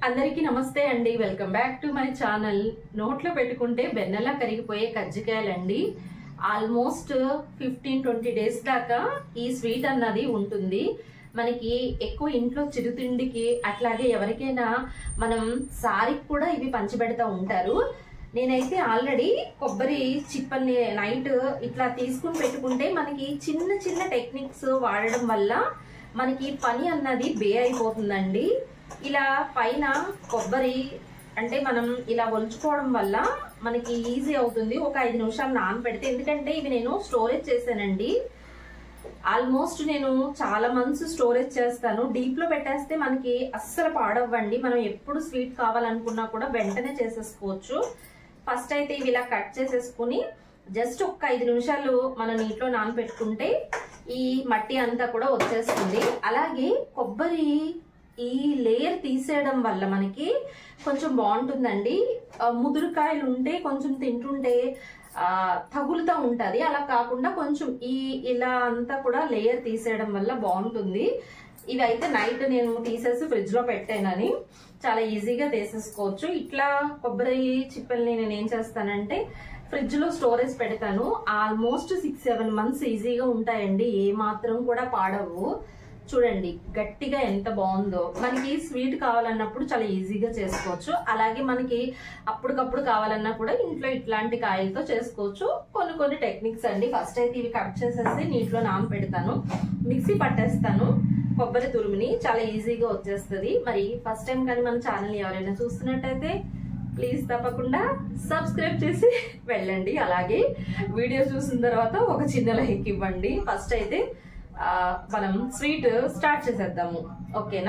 అందరికీ నమస్తే అండి welcome back to my channel నోట్లో పెట్టుకుంటే బెన్నెలా కరిగిపోయే కజ్జికాయలండి ఆల్మోస్ట్ ఫిఫ్టీన్ ట్వంటీ డేస్ దాకా ఈ స్వీట్ అన్నది ఉంటుంది మనకి ఎక్కువ ఇంట్లో చిరుతిండికి అట్లాగే ఎవరికైనా మనం సారికి కూడా ఇవి పంచిపెడతా ఉంటారు నేనైతే ఆల్రెడీ కొబ్బరి చిప్పల్ని నైట్ ఇట్లా తీసుకుని పెట్టుకుంటే మనకి చిన్న చిన్న టెక్నిక్స్ వాడడం వల్ల మనకి పని అన్నది బే అయిపోతుందండి ఇలా పైన కొబ్బరి అంటే మనం ఇలా ఒలుచుకోవడం వల్ల మనకి ఈజీ అవుతుంది ఒక ఐదు నిమిషాలు నానబెడితే ఎందుకంటే ఇవి నేను స్టోరేజ్ చేశానండి ఆల్మోస్ట్ నేను చాలా మంత్స్ స్టోరేజ్ చేస్తాను డీప్ లో పెట్టేస్తే మనకి అస్సలు పాడవ్వండి మనం ఎప్పుడు స్వీట్ కావాలనుకున్నా కూడా వెంటనే చేసేసుకోవచ్చు ఫస్ట్ అయితే ఇవి ఇలా కట్ చేసేసుకుని జస్ట్ ఒక్క ఐదు నిమిషాలు మనం నీటిలో నానబెట్టుకుంటే ఈ మట్టి అంతా కూడా వచ్చేస్తుంది అలాగే కొబ్బరి ఈ లేయర్ తీసేయడం వల్ల మనకి కొంచెం బాగుంటుందండి ఆ, ముదురుకాయలు ఉంటే కొంచెం తింటుంటే ఆ, తగులుతూ ఉంటుంది అలా కాకుండా కొంచెం ఈ ఇలా అంతా కూడా లేయర్ తీసేయడం వల్ల బాగుంటుంది ఇవి అయితే నైట్ నేను తీసేసి ఫ్రిడ్జ్ లో పెట్టానని చాలా ఈజీగా తీసేసుకోవచ్చు ఇట్లా కొబ్బరి చిప్పల్ని నేను ఏం చేస్తానంటే ఫ్రిడ్జ్ లో స్టోరేజ్ పెడతాను ఆల్మోస్ట్ సిక్స్ సెవెన్ మంత్స్ ఈజీగా ఉంటాయండి ఏ మాత్రం కూడా పాడవు చూడండి గట్టిగా ఎంత బాగుందో మనకి స్వీట్ కావాలన్నప్పుడు చాలా ఈజీగా చేసుకోవచ్చు అలాగే మనకి అప్పటికప్పుడు కావాలన్నా కూడా ఇంట్లో ఇట్లాంటి కాయలతో చేసుకోవచ్చు కొన్ని కొన్ని టెక్నిక్స్ అండి ఫస్ట్ అయితే ఇవి కట్ చేసేసి నీటిలో నానబెడతాను మిక్సీ పట్టేస్తాను కొబ్బరి తురుముని చాలా ఈజీగా వచ్చేస్తుంది మరి ఫస్ట్ టైం కానీ మన ఛానల్ ఎవరైనా చూస్తున్నట్టయితే ప్లీజ్ తప్పకుండా సబ్స్క్రైబ్ చేసి వెళ్ళండి అలాగే వీడియో చూసిన తర్వాత ఒక చిన్న లైక్ ఇవ్వండి ఫస్ట్ అయితే ఆ, మనం స్వీట్ స్టార్ట్ చేసేద్దాము ఓకేనా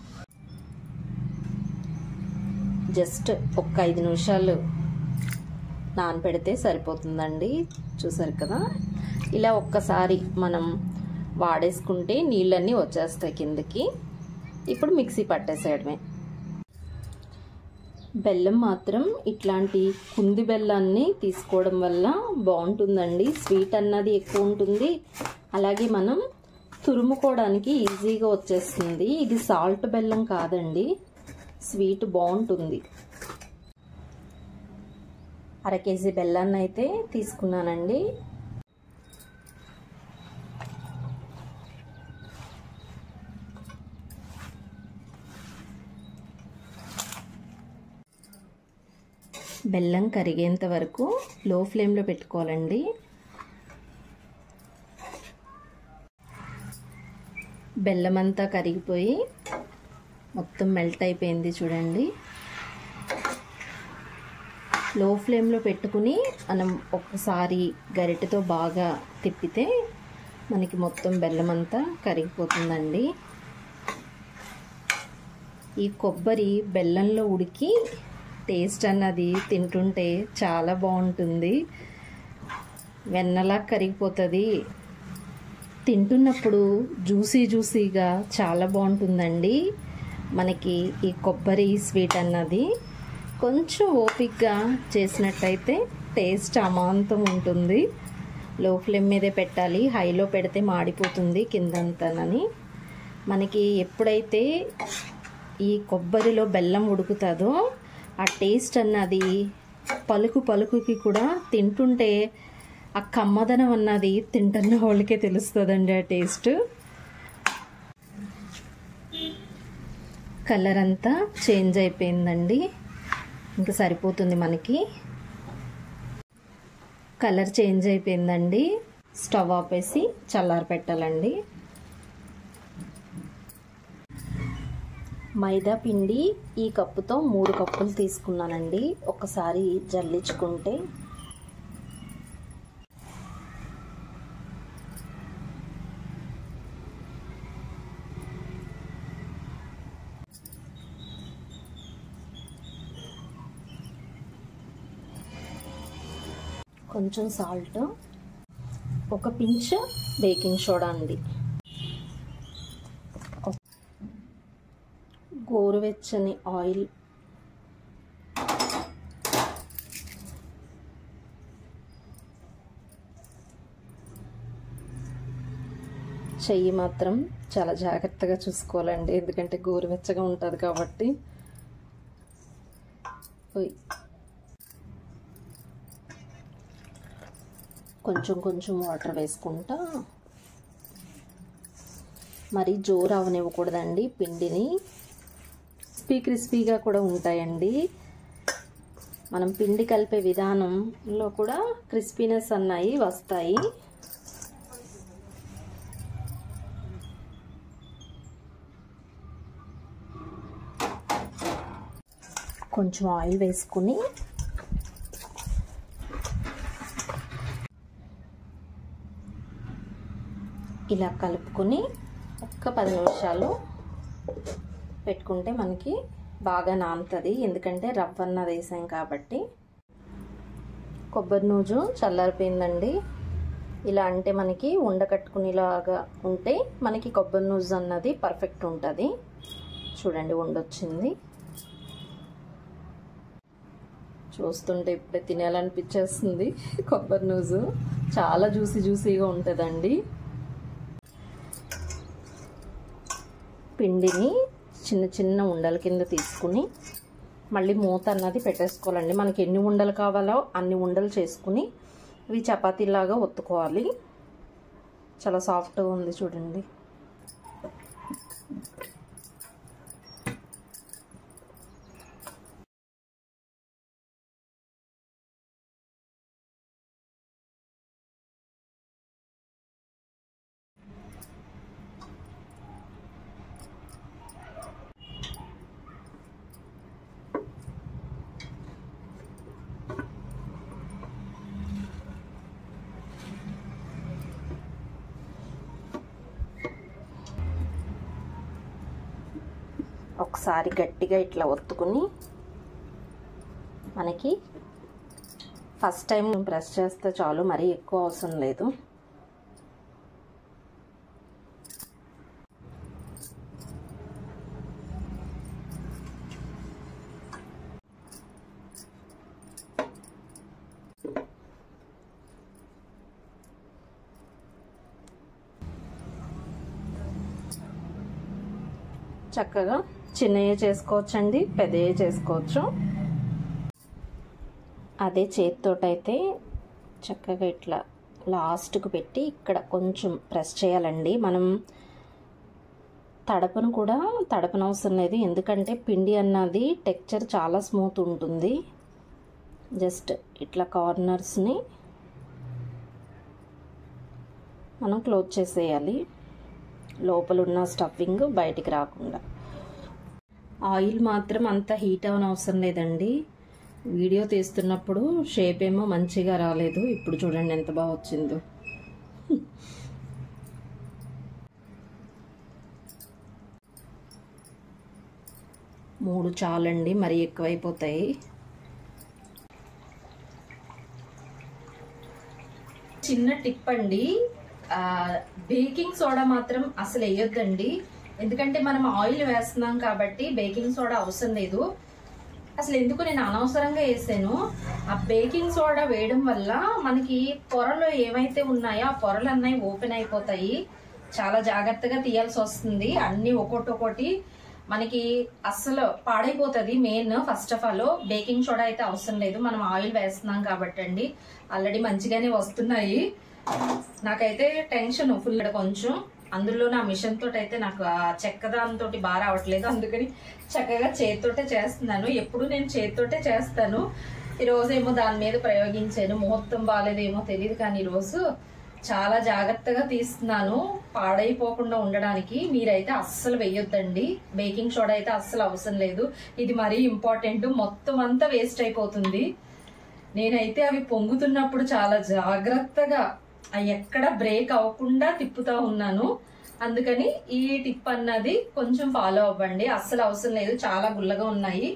జస్ట్ ఒక్క ఐదు నిమిషాలు నానపెడితే సరిపోతుందండి చూసారు కదా ఇలా ఒక్కసారి మనం వాడేసుకుంటే నీళ్ళన్నీ వచ్చేస్తాయి కిందకి ఇప్పుడు మిక్సీ పట్టేసేయడమే బెల్లం మాత్రం ఇట్లాంటి కుంది బెల్లాన్ని తీసుకోవడం వల్ల బాగుంటుందండి స్వీట్ అన్నది ఎక్కువ ఉంటుంది అలాగే మనం తురుముకోవడానికి ఈజీగా వచ్చేస్తుంది ఇది సాల్ట్ బెల్లం కాదండి స్వీట్ బాగుంటుంది అర కేజీ బెల్లాన్ని అయితే తీసుకున్నానండి బెల్లం కరిగేంత వరకు లో ఫ్లేమ్లో పెట్టుకోవాలండి బెల్లం అంతా కరిగిపోయి మొత్తం మెల్ట్ అయిపోయింది చూడండి లో ఫ్లేమ్లో పెట్టుకుని మనం ఒక్కసారి గరిటెతో బాగా తిప్పితే మనకి మొత్తం బెల్లం అంతా కరిగిపోతుందండి ఈ కొబ్బరి బెల్లంలో ఉడికి టేస్ట్ అన్నది తింటుంటే చాలా బాగుంటుంది వెన్నలా కరిగిపోతుంది తింటున్నప్పుడు జ్యూసీ జ్యూసీగా చాలా బాగుంటుందండి మనకి ఈ కొబ్బరి స్వీట్ అన్నది కొంచెం ఓపిక్గా చేసినట్టయితే టేస్ట్ అమాంతం ఉంటుంది లో ఫ్లేమ్ మీదే పెట్టాలి హైలో పెడితే మాడిపోతుంది కిందంతానని మనకి ఎప్పుడైతే ఈ కొబ్బరిలో బెల్లం ఉడుకుతుందో ఆ టేస్ట్ అన్నది పలుకు పలుకుకి కూడా తింటుంటే ఆ కమ్మదనం అన్నది తింటున్న వాళ్ళకే తెలుస్తుందండి ఆ టేస్ట్ కలర్ అంతా చేంజ్ అయిపోయిందండి ఇంకా సరిపోతుంది మనకి కలర్ చేంజ్ అయిపోయిందండి స్టవ్ ఆపేసి చల్లారి పెట్టాలండి మైదా పిండి ఈ కప్పుతో మూడు కప్పులు తీసుకున్నానండి ఒకసారి జల్లించుకుంటే కొంచెం సాల్ట్ ఒక పించ్ బేకింగ్ సోడా అండి గోరువెచ్చని ఆయిల్ చెయ్యి మాత్రం చాలా జాగ్రత్తగా చూసుకోవాలండి ఎందుకంటే గోరువెచ్చగా ఉంటుంది కాబట్టి ఓయ్. కొంచెం కొంచెం వాటర్ వేసుకుంటా మరి జోరు అవనివ్వకూడదండి పిండిని క్రిస్పీ క్రిస్పీగా కూడా ఉంటాయండి మనం పిండి కలిపే విధానంలో కూడా క్రిస్పీనెస్ అన్నాయి వస్తాయి కొంచెం ఆయిల్ వేసుకుని ఇలా కలుపుకొని ఒక్క పది నిమిషాలు పెట్టుకుంటే మనకి బాగా నానుతుంది ఎందుకంటే రవ్వ అన్నది వేసాం కాబట్టి కొబ్బరి నూజు చల్లారిపోయిందండి ఇలా అంటే మనకి ఉండకట్టుకునేలాగా ఉంటే మనకి కొబ్బరి నూజు అన్నది పర్ఫెక్ట్ ఉంటుంది చూడండి ఉండొచ్చింది చూస్తుంటే ఇప్పుడే తినాలనిపించేస్తుంది కొబ్బరి నూజు చాలా జ్యూసీ జ్యూసీగా ఉంటుందండి పిండిని చిన్న చిన్న ఉండల కింద తీసుకుని మళ్ళీ మూత అన్నది పెట్టేసుకోవాలండి మనకి ఎన్ని ఉండలు కావాలో అన్ని ఉండలు చేసుకుని ఇవి చపాతీలాగా ఒత్తుకోవాలి చాలా సాఫ్ట్గా ఉంది చూడండి ఒకసారి గట్టిగా ఇట్లా ఒత్తుకుని మనకి ఫస్ట్ టైం ప్రెస్ చేస్తే చాలు మరీ ఎక్కువ అవసరం లేదు చక్కగా చిన్నయే చేసుకోవచ్చండి పెద్దయే చేసుకోవచ్చు అదే చేతితోటైతే చక్కగా ఇట్లా లాస్ట్కు పెట్టి ఇక్కడ కొంచెం ప్రెస్ చేయాలండి మనం తడపను కూడా తడపనవసరం లేదు ఎందుకంటే పిండి అన్నది టెక్చర్ చాలా స్మూత్ ఉంటుంది జస్ట్ ఇట్లా కార్నర్స్ని మనం క్లోజ్ చేసేయాలి లోపల ఉన్న స్టఫింగ్ బయటికి రాకుండా ఆయిల్ మాత్రం అంత హీట్ అవన అవసరం లేదండి వీడియో తీస్తున్నప్పుడు షేప్ ఏమో మంచిగా రాలేదు ఇప్పుడు చూడండి ఎంత బాగా వచ్చిందో మూడు చాలండి మరి ఎక్కువైపోతాయి చిన్న టిప్ అండి బేకింగ్ సోడా మాత్రం అసలు వేయొద్దండి ఎందుకంటే మనం ఆయిల్ వేస్తున్నాం కాబట్టి బేకింగ్ సోడా అవసరం లేదు అసలు ఎందుకు నేను అనవసరంగా వేసాను ఆ బేకింగ్ సోడా వేయడం వల్ల మనకి పొరలు ఏవైతే ఉన్నాయో ఆ పొరలు అన్నవి ఓపెన్ అయిపోతాయి చాలా జాగ్రత్తగా తీయాల్సి వస్తుంది అన్ని ఒక్కొక్కటి ఒకటి మనకి అస్సలు పాడైపోతుంది main first of all baking soda అయితే అవసరం లేదు మనం ఆయిల్ వేస్తున్నాం కాబట్టి అండి ఆల్రెడీ మంచిగానే వస్తున్నాయి నాకైతే టెన్షన్ ఫుల్ కొంచెం అందులో నా మిషన్ తోటి అయితే నాకు ఆ చెక్క దానితో బాగా రావట్లేదు అందుకని చక్కగా చేతితోటే చేస్తున్నాను ఎప్పుడు నేను చేతితోటే చేస్తాను ఈ రోజేమో దాని మీద ప్రయోగించాను ముహూర్తం బాగాలేదేమో తెలియదు కానీ ఈరోజు చాలా జాగ్రత్తగా తీస్తున్నాను పాడైపోకుండా ఉండడానికి మీరైతే అస్సలు వేయొద్దండి బేకింగ్ సోడా అయితే అస్సలు అవసరం లేదు ఇది మరీ ఇంపార్టెంట్ మొత్తం అంతా వేస్ట్ అయిపోతుంది నేనైతే అవి పొంగుతున్నప్పుడు చాలా జాగ్రత్తగా అవి ఎక్కడ బ్రేక్ అవ్వకుండా తిప్పుతా ఉన్నాను అందుకని ఈ టిప్ అన్నది కొంచెం ఫాలో అవ్వండి అస్సలు అవసరం లేదు చాలా గుల్లగా ఉన్నాయి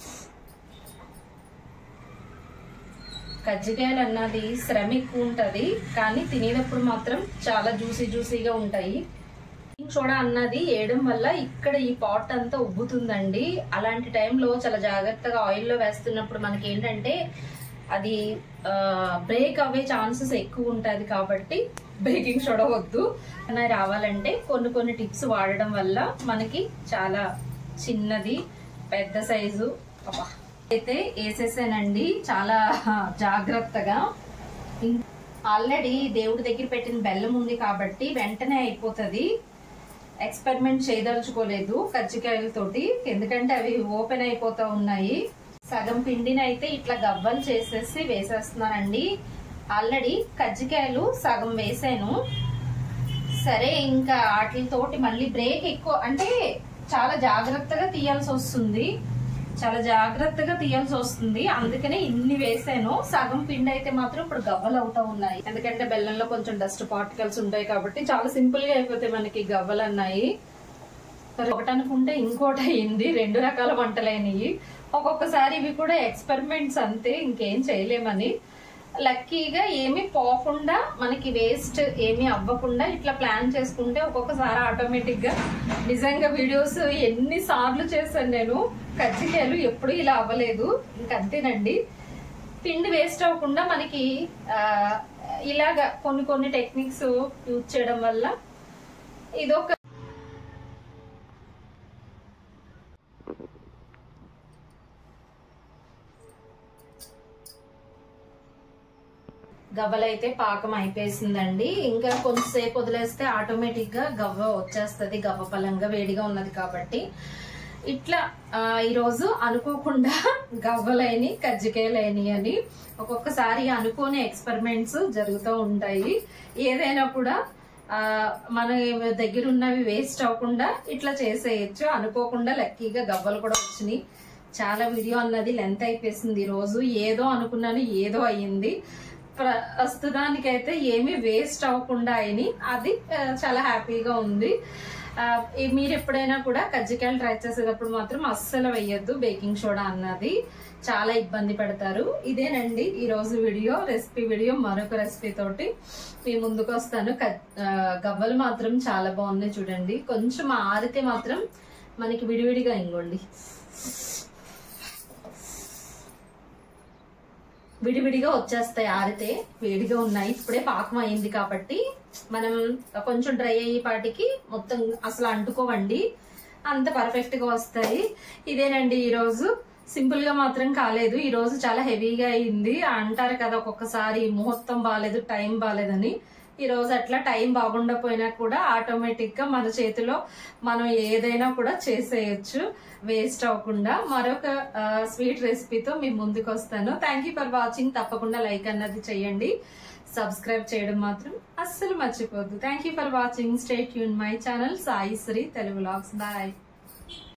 కజ్జికాయలు అన్నది శ్రమ ఎక్కువ ఉంటుంది కానీ తినేటప్పుడు మాత్రం చాలా జ్యూసీ జ్యూసీగా ఉంటాయి సోడా అన్నది వేయడం వల్ల ఇక్కడ ఈ పాట్ అంతా ఉబ్బుతుందండి అలాంటి టైంలో చాలా జాగ్రత్తగా ఆయిల్లో వేస్తున్నప్పుడు మనకి ఏంటంటే అది బ్రేక్ అవ్వే ఛాన్సెస్ ఎక్కువ ఉంటుంది కాబట్టి బేకింగ్ సోడా వద్దు అన్నది రావాలంటే కొన్ని కొన్ని టిప్స్ వాడడం వల్ల మనకి చాలా చిన్నది పెద్ద సైజు అబ్బా అయితే వేసేసానండి చాలా జాగ్రత్తగా ఆల్రెడీ దేవుడి దగ్గర పెట్టిన బెల్లం ఉంది కాబట్టి వెంటనే అయిపోతుంది ఎక్స్పెరిమెంట్ చేయదలుచుకోలేదు కజ్జికాయలతోటి ఎందుకంటే అవి ఓపెన్ అయిపోతా ఉన్నాయి సగం పిండిని అయితే ఇట్లా గవ్వలు చేసేసి వేసేస్తున్నానండి ఆల్రెడీ కజ్జికాయలు సగం వేసాను సరే ఇంకా వాటితోటి మళ్ళీ బ్రేక్ ఎక్కువ అంటే చాలా జాగ్రత్తగా తీయాల్సి వస్తుంది చాలా జాగ్రత్తగా తీయాల్సి వస్తుంది అందుకనే ఇన్ని వేసాను సగం పిండి అయితే మాత్రం ఇప్పుడు గవ్వలు అవుతా ఉన్నాయి ఎందుకంటే బెల్లంలో కొంచెం డస్ట్ పార్టికల్స్ ఉంటాయి కాబట్టి చాలా సింపుల్ గా అయిపోతాయి మనకి గవ్వలు అన్నాయి సరే ఒకటి అనుకుంటే ఇంకోటి అయింది రెండు రకాల వంటలైనవి ఒక్కొక్కసారి ఇవి కూడా ఎక్స్పెరిమెంట్స్ అంతే ఇంకేం చేయలేమని లక్కీగా ఏమి పోకుండా మనకి వేస్ట్ ఏమీ అవ్వకుండా ఇట్లా ప్లాన్ చేసుకుంటే ఒక్కొక్కసారి ఆటోమేటిక్ గా నిజంగా వీడియోస్ ఎన్ని సార్లు చేశాను నేను కజ్జికాయలు ఎప్పుడు ఇలా అవ్వలేదు ఇంకంతేనండి పిండి వేస్ట్ అవ్వకుండా మనకి ఆ, ఇలాగా కొన్ని కొన్ని టెక్నిక్స్ యూజ్ చేయడం వల్ల ఇదొక గవ్వలైతే పాకం అయిపోయిందండి ఇంకా కొంతసేపు వదిలేస్తే ఆటోమేటిక్ గా గవ్వ వచ్చేస్తది గవ్వ పలంగా వేడిగా ఉన్నది కాబట్టి ఇట్లా ఆ, ఈరోజు అనుకోకుండా గవ్వలైని కజ్జికాయలైని అని ఒక్కొక్కసారి అనుకోని ఎక్స్పెరిమెంట్స్ జరుగుతూ ఉంటాయి ఏదైనా కూడా ఆ, మన దగ్గర ఉన్నవి వేస్ట్ అవ్వకుండా ఇట్లా చేసేయచ్చు అనుకోకుండా లక్కీగా గవ్వలు కూడా వచ్చినాయి చాలా వీడియో అన్నది లెంత్ అయిపోయింది ఈ రోజు ఏదో అనుకున్నాను ఏదో అయ్యింది ప్ర- ప్రస్తుతానికైతే ఏమీ వేస్ట్ అవ్వకుండా అయినాయి అది ఆ, చాలా హ్యాపీగా ఉంది ఆ, ఈ మీరు ఎప్పుడైనా కూడా కజ్జికాయలు ట్రై చేసేటప్పుడు మాత్రం అస్సలు వేయొద్దు బేకింగ్ సోడా అన్నది చాలా ఇబ్బంది పడతారు ఇదేనండి ఈ రోజు వీడియో రెసిపీ వీడియో మరొక రెసిపీ తోటి మీ ముందుకు వస్తాను కజ్- ఆ, గవ్వలు మాత్రం చాలా బాగున్నాయి చూడండి కొంచెం ఆరితే మాత్రం మనకి విడివిడిగా ఇంకోండి విడివిడిగా వచ్చేస్తాయి ఆరితే వేడిగా ఉన్నాయి ఇప్పుడే పాకం అయింది కాబట్టి మనం కొంచెం డ్రై అయ్యే పాటికి మొత్తం అసలు అంటుకోవండి అంత పర్ఫెక్ట్ గా వస్తాయి ఇదేనండి ఈ రోజు సింపుల్ గా మాత్రం కాలేదు ఈ రోజు చాలా హెవీగా అయింది అంటారు కదా ఒక్కొక్కసారి ముహూర్తం బాగాలేదు టైం బాగాలేదని ఈ రోజు అట్లా టైం బాగుండకపోయినా కూడా ఆటోమేటిక్ గా మన చేతిలో మనం ఏదైనా కూడా చేసేయచ్చు వేస్ట్ అవ్వకుండా మరొక స్వీట్ రెసిపీతో మీ ముందుకు వస్తాను థ్యాంక్ యూ ఫర్ వాచింగ్ తప్పకుండా లైక్ అన్నది చేయండి సబ్స్క్రైబ్ చేయడం మాత్రం అస్సలు మర్చిపోద్దు thank you for watching stay యూన్ my channel Sai Sri Telugu vlogs bye